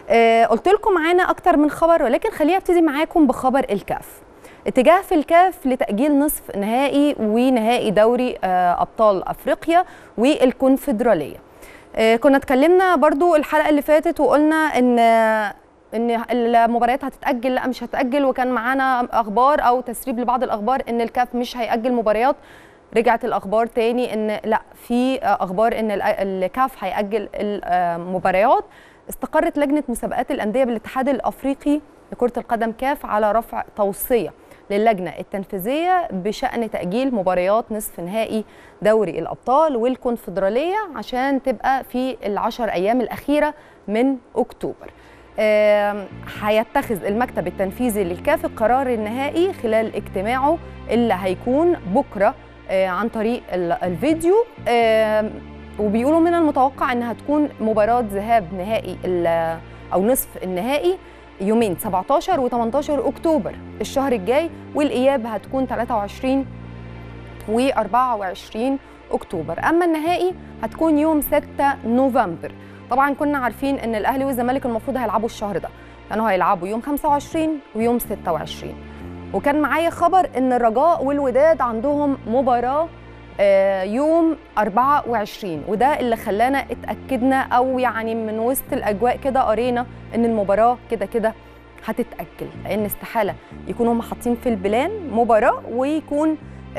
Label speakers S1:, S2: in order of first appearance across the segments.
S1: آه قلت لكم معانا اكتر من خبر ولكن خليني ابتدي معاكم بخبر الكاف اتجاه في الكاف لتأجيل نصف نهائي ونهائي دوري آه أبطال أفريقيا والكونفدرالية آه كنا اتكلمنا برضو الحلقة اللي فاتت وقلنا ان ان المباريات هتتأجل لا مش هتأجل وكان معانا أخبار أو تسريب لبعض الأخبار ان الكاف مش هيأجل مباريات رجعت الأخبار تاني ان لا في أخبار ان الكاف هيأجل المباريات استقرت لجنة مسابقات الأندية بالاتحاد الأفريقي لكرة القدم كاف على رفع توصية للجنة التنفيذية بشأن تأجيل مباريات نصف نهائي دوري الأبطال والكونفدرالية عشان تبقى في العشر أيام الأخيرة من أكتوبر هيتخذ المكتب التنفيذي للكاف القرار النهائي خلال اجتماعه اللي هيكون بكرة عن طريق الفيديو وبيقولوا من المتوقع انها تكون مباراه ذهاب نهائي او نصف النهائي يومين 17 و18 اكتوبر الشهر الجاي والاياب هتكون 23 و24 اكتوبر اما النهائي هتكون يوم 6 نوفمبر طبعا كنا عارفين ان الاهلي والزمالك المفروض هيلعبوا الشهر ده كانوا هيلعبوا يوم 25 ويوم 26 وكان معايا خبر ان الرجاء والوداد عندهم مباراه يوم 24 وده اللي خلانا اتاكدنا او يعني من وسط الاجواء كده قرينا ان المباراه كده كده هتتاجل لان استحاله يكونوا هم حاطين في البلان مباراه ويكون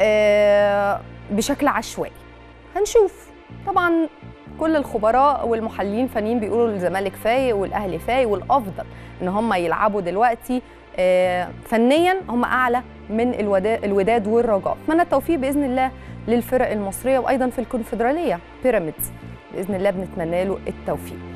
S1: بشكل عشوائي هنشوف طبعا كل الخبراء والمحللين الفنيين بيقولوا الزمالك فايق والاهلي فايق والافضل ان هم يلعبوا دلوقتي فنيا هم اعلى من الوداد والرجاء اتمنى التوفيق باذن الله للفرق المصريه وايضا في الكونفدراليه بيراميدز باذن الله بنتمنى له التوفيق